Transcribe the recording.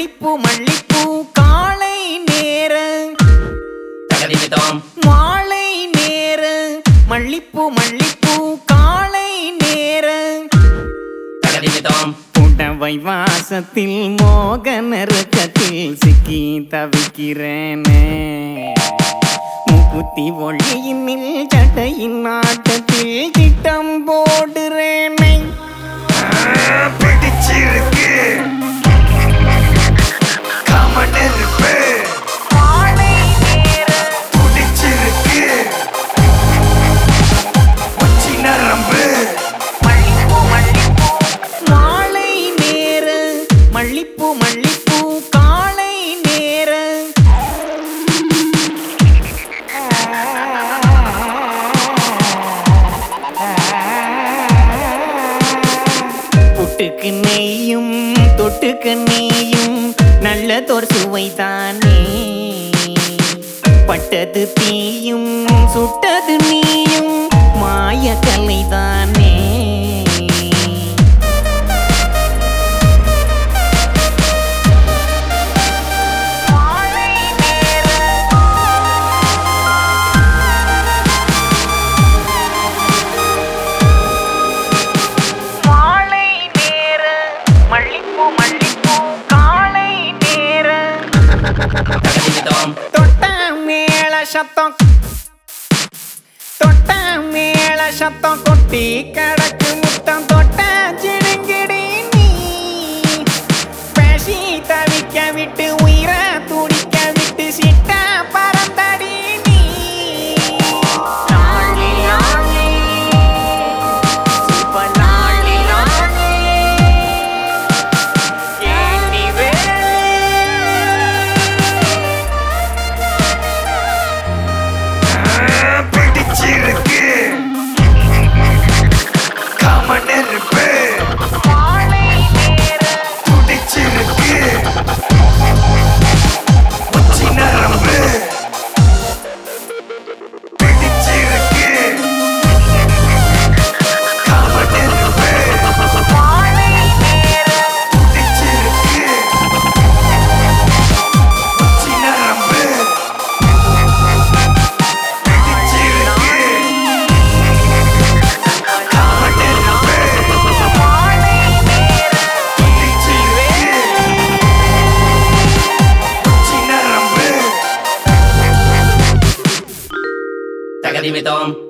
மல்லிப்பூ மல்லிப்பூ காலை நேர தகதிமிதோம் மாலை நேர மல்லிப்பூ மல்லிப்பூ காலை நேர தகதிமிதோம் புடவை வாசத்தில் மோக நெருக்கத்தில் சிக்கி தவிக்கிறேனே முக்குத்தி ஒளியினில் சட்டையின் நாட்டத்தில் திட்டம் போடுறேனே பிடிச்சிருக்கு கமனெருப்பு மாலை நேர துடிச்சிருக்கு உச்சி நரம்பு மல்லிப்பூ மல்லிப்பூ மாலை நேர மல்லிப்பூ மல்லிப்பூ காலை நேர புட்டுக்கு நெய்யும் தொட்டுக்கு நெய்யும் நல்லதொரு சுவைதானே பட்டது தீயும் சுட்டது நீயும் மாய கலைதானே மாலை நேர மல்லிப்பூ மல்லிப்பூ காலை நேர தகதிமிதோம் தொட்ட மேள சத்தம் தொட்ட மேள சத்தம் கொட்டி கடக்கு முத்தம் தொட்ட சிடுங்கிடி நீ பேசி தவிக்க விட்டு உயிர துடிக்க விட்டு சிட்ட பறந்தடி நீ லாலி லாலி சூப்பர் லாலி லாலி ஏண்டி வேலி பிடிச்சிருக்கு கமனெருப்பு மாலை நேர துடிச்சிருக்கு உச்சி நரம்பு பிடிச்சிருக்கு கமனெருப்பு மாலை நேர துடிச்சிருக்கு உச்சி நரம்பு பிடிச்சிருக்கு கமனெருப்பு மாலை நேர துடிச்சிருக்கு உச்சி நரம்பு தகதிமிதோம்